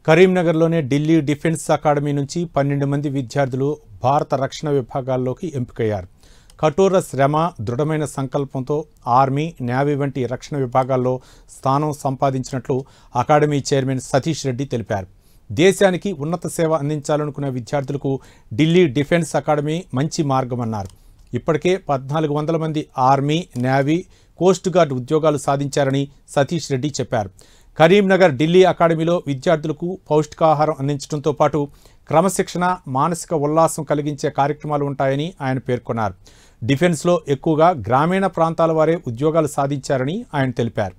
కరీంనగర్లోని Delhi defence academy నుంచి పన్నెండు మంది విద్యార్థులు భారత రక్షణ విభాగాల్లోకి ఎంపికయ్యారు కఠోర శ్రమ దృఢమైన సంకల్పంతో ఆర్మీ నేవీ వంటి రక్షణ విభాగాల్లో స్థానం సంపాదించినట్లు అకాడమీ చైర్మన్ సతీష్ రెడ్డి తెలిపారు దేశానికి ఉన్నత సేవ అందించాలనుకున్న విద్యార్థులకు ఢిల్లీ డిఫెన్స్ అకాడమీ మంచి మార్గమన్నారు ఇప్పటికే పద్నాలుగు వందల మంది ఆర్మీ నేవీ కోస్ట్ గార్డ్ ఉద్యోగాలు సాధించారని సతీష్ రెడ్డి చెప్పారు కరీంనగర్ ఢిల్లీ అకాడమీలో విద్యార్థులకు పౌష్టికాహారం అందించడంతో పాటు క్రమశిక్షణ మానసిక ఉల్లాసం కలిగించే కార్యక్రమాలు ఉంటాయని ఆయన పేర్కొన్నారు డిఫెన్స్లో ఎక్కువగా గ్రామీణ ప్రాంతాల వారే ఉద్యోగాలు సాధించారని ఆయన తెలిపారు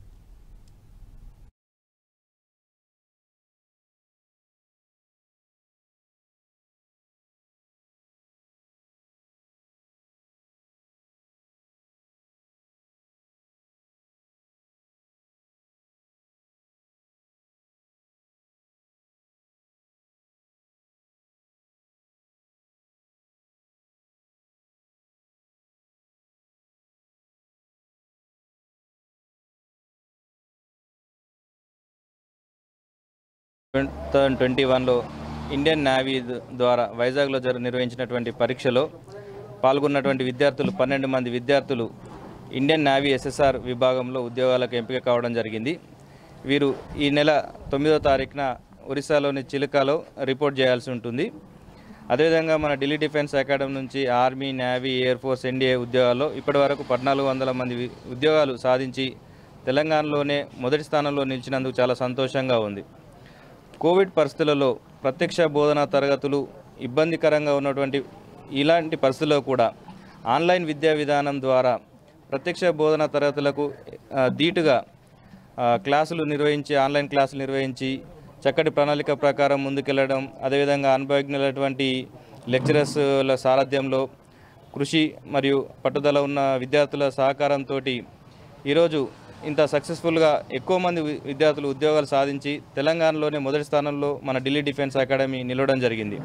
థౌజండ్ ట్వంటీ వన్లో ఇండియన్ నేవీ ద- ద్వారా వైజాగ్లో జరు నిర్వహించినటువంటి పరీక్షలో పాల్గొన్నటువంటి విద్యార్థులు పన్నెండు మంది విద్యార్థులు ఇండియన్ నేవీ ఎస్ఎస్ఆర్ విభాగంలో ఉద్యోగాలకు ఎంపిక కావడం జరిగింది వీరు ఈ నెల తొమ్మిదో తారీఖున ఒరిస్సాలోని చిలుకాలో రిపోర్ట్ చేయాల్సి ఉంటుంది అదేవిధంగా మన ఢిల్లీ డిఫెన్స్ అకాడమీ నుంచి army navy air force NDA ఉద్యోగాల్లో ఇప్పటివరకు పద్నాలుగు వందల మంది వి- ఉద్యోగాలు సాధించి తెలంగాణలోనే మొదటి స్థానంలో నిలిచినందుకు చాలా సంతోషంగా ఉంది కోవిడ్ పరిస్థితులలో ప్రత్యక్ష బోధనా తరగతులు ఇబ్బందికరంగా ఉన్నటువంటి ఇలాంటి పరిస్థితుల్లో కూడా ఆన్లైన్ విద్యా విధానం ద్వారా ప్రత్యక్ష బోధనా తరగతులకు ఆ, ధీటుగా ఆ, క్లాసులు నిర్వహించి ఆన్లైన్ క్లాసులు నిర్వహించి చక్కటి ప్రణాళిక ప్రకారం ముందుకెళ్లడం అదేవిధంగా అనుభవజ్ఞులైనటువంటి లెక్చరర్స్ల సారథ్యంలో కృషి మరియు పట్టుదల ఉన్న విద్యార్థుల సహకారంతో ఈరోజు ఇంత సక్సెస్ఫుల్గా ఎక్కువ మంది వి- విద్యార్థులు ఉద్యోగాలు సాధించి తెలంగాణలోనే మొదటి స్థానంలో మన ఢిల్లీ డిఫెన్స్ అకాడమీ నిలవడం జరిగింది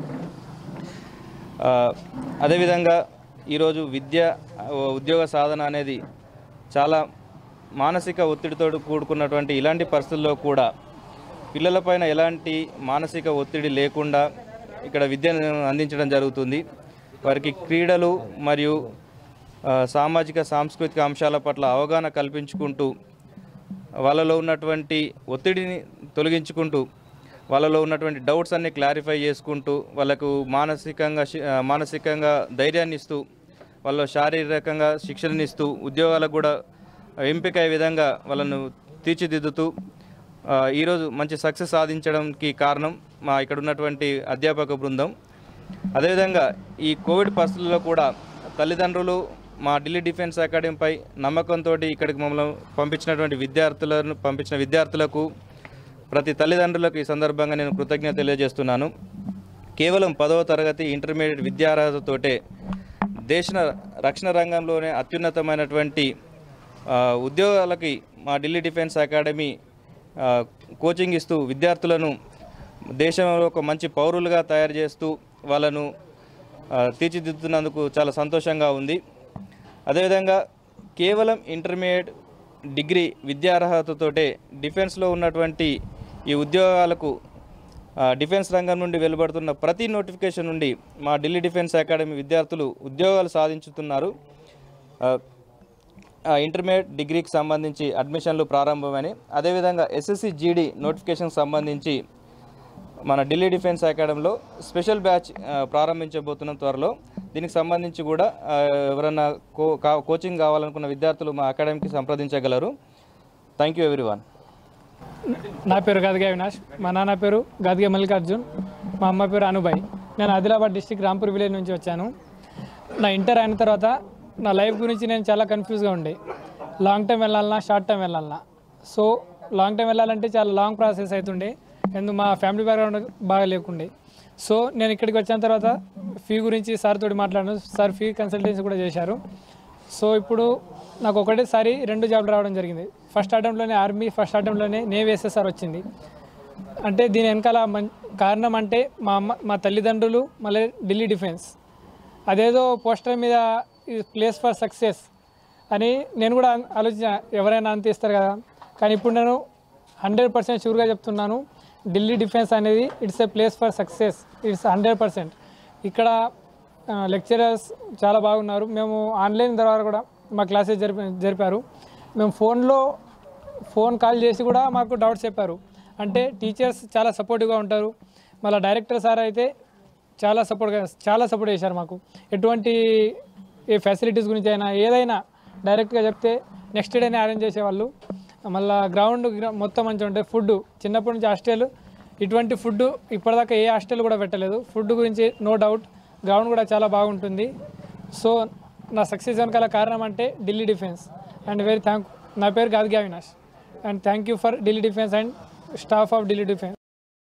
ఆ, అదేవిధంగా ఈరోజు విద్య ఆ, ఉద్యోగ సాధన అనేది చాలా మానసిక ఒత్తిడితో కూడుకున్నటువంటి ఇలాంటి పరిస్థితుల్లో కూడా పిల్లలపైన ఎలాంటి మానసిక ఒత్తిడి లేకుండా ఇక్కడ విద్యను అందించడం జరుగుతుంది వారికి క్రీడలు మరియు ఆ, సామాజిక సాంస్కృతిక అంశాల పట్ల అవగాహన కల్పించుకుంటూ వాళ్ళలో ఉన్నటువంటి ఒత్తిడిని తొలగించుకుంటూ వాళ్ళలో ఉన్నటువంటి డౌట్స్ అన్ని క్లారిఫై చేసుకుంటూ వాళ్ళకు మానసికంగా శి- ఆ, మానసికంగా ధైర్యాన్ని ఇస్తూ వాళ్ళ శారీరకంగా శిక్షణనిస్తూ ఉద్యోగాలకు కూడా ఎంపిక అయ్యే విధంగా వాళ్ళను తీర్చిదిద్దుతూ ఆ, ఈరోజు మంచి సక్సెస్ సాధించడానికి కారణం మా ఇక్కడ ఉన్నటువంటి అధ్యాపక బృందం అదేవిధంగా ఈ కోవిడ్ పరిస్థితుల్లో కూడా తల్లిదండ్రులు మా ఢిల్లీ డిఫెన్స్ అకాడమీపై నమ్మకంతో ఇక్కడికి మమ్మల్ని పంపించినటువంటి విద్యార్థులను పంపించిన విద్యార్థులకు ప్రతి తల్లిదండ్రులకు ఈ సందర్భంగా నేను కృతజ్ఞత తెలియజేస్తున్నాను కేవలం పదవ తరగతి ఇంటర్మీడియట్ విద్యార్హతతోటే దేశ రక్షణ రంగంలోనే అత్యున్నతమైనటువంటి ఆ, ఉద్యోగాలకి మా ఢిల్లీ డిఫెన్స్ అకాడమీ ఆ, కోచింగ్ ఇస్తూ విద్యార్థులను దేశంలో ఒక మంచి పౌరులుగా తయారు చేస్తూ వాళ్ళను ఆ, తీర్చిదిద్దుతున్నందుకు చాలా సంతోషంగా ఉంది అదేవిధంగా కేవలం ఇంటర్మీడియట్ డిగ్రీ విద్యార్హతతోటే డిఫెన్స్లో ఉన్నటువంటి ఈ ఉద్యోగాలకు ఆ, డిఫెన్స్ రంగం నుండి వెలువడుతున్న ప్రతి నోటిఫికేషన్ నుండి మా ఢిల్లీ డిఫెన్స్ అకాడమీ విద్యార్థులు ఉద్యోగాలు సాధించుతున్నారు ఆ, ఆ, ఇంటర్మీడియట్ డిగ్రీకి సంబంధించి అడ్మిషన్లు ప్రారంభమని అదేవిధంగా ఎస్ఎస్సి జీడీ నోటిఫికేషన్కి సంబంధించి మన ఢిల్లీ డిఫెన్స్ అకాడమీలో స్పెషల్ బ్యాచ్ ఆ, ప్రారంభించబోతున్నాం త్వరలో దీనికి సంబంధించి కూడా ఆ, ఎవరైనా కో కా- కోచింగ్ కావాలనుకున్న విద్యార్థులు మా అకాడమీకి సంప్రదించగలరు థ్యాంక్ యూ ఎవ్రీవన్ నా పేరు గదిగే అవినాష్ మా నాన్న పేరు గదిగే మల్లికార్జున్ మా అమ్మ పేరు అనుబాయ్ నేను ఆదిలాబాద్ డిస్టిక్ రాంపూర్ విలేజ్ నుంచి వచ్చాను నా ఇంటర్ అయిన తర్వాత నా లైఫ్ గురించి నేను చాలా కన్ఫ్యూజ్గా ఉండే లాంగ్ టైం వెళ్ళాలన్నా షార్ట్ టైం వెళ్ళాలన్నా సో లాంగ్ టైం వెళ్ళాలంటే చాలా లాంగ్ ప్రాసెస్ అవుతుండే ఎందుకు మా ఫ్యామిలీ బ్యాక్గ్రౌండ్ బాగా లేకుండే సో నేను ఇక్కడికి వచ్చిన తర్వాత ఫీ గురించి సార్ తోటి మాట్లాడాను సార్ ఫీ కన్సల్టెన్సీ కూడా చేశారు సో ఇప్పుడు నాకు ఒకటేసారి రెండు జాబ్లు రావడం జరిగింది ఫస్ట్ అటెంప్ట్లోనే ఆర్మీ ఫస్ట్ అటెంప్ట్లోనే నేవీ ఎస్ఎస్ఆర్ వచ్చింది అంటే దీని వెనకాల మం కారణం అంటే మా అమ్మ మా తల్లిదండ్రులు మళ్ళీ ఢిల్లీ డిఫెన్స్ అదేదో పోస్టర్ మీద ప్లేస్ ఫర్ సక్సెస్ అని నేను కూడా ఆలోచించ ఎవరైనా అంత ఇస్తారు కదా కానీ ఇప్పుడు నేను హండ్రెడ్ పర్సెంట్ షూర్గా చెప్తున్నాను ఢిల్లీ డిఫెన్స్ అనేది it's a place for success it's hundred percent ఇక్కడ లెక్చరర్స్ చాలా బాగున్నారు మేము ఆన్లైన్ ద్వారా కూడా మా క్లాసెస్ జరిపి జరిపారు మేము ఫోన్లో ఫోన్ కాల్ చేసి కూడా మాకు డౌట్స్ చెప్పారు అంటే టీచర్స్ చాలా సపోర్టివ్గా ఉంటారు మళ్ళీ డైరెక్టర్ సార్ అయితే చాలా సపోర్ట్గా చాలా సపోర్ట్ చేశారు మాకు ఎటువంటి ఏ ఫెసిలిటీస్ గురించి అయినా ఏదైనా డైరెక్ట్గా చెప్తే నెక్స్ట్ డేనే అరేంజ్ చేసేవాళ్ళు మళ్ళీ గ్రౌండ్ మొత్తం మంచిగా ఉంటాయి ఫుడ్ చిన్నప్పటి నుంచి హాస్టల్ ఇటువంటి ఫుడ్ ఇప్పటిదాకా ఏ హాస్టల్ కూడా పెట్టలేదు ఫుడ్ గురించి నో డౌట్ గ్రౌండ్ కూడా చాలా బాగుంటుంది సో నా సక్సెస్ వెనకాల కారణం అంటే Delhi defence and very thank నా పేరు Gadgi Avinash and thank you for Delhi defence and staff of Delhi defence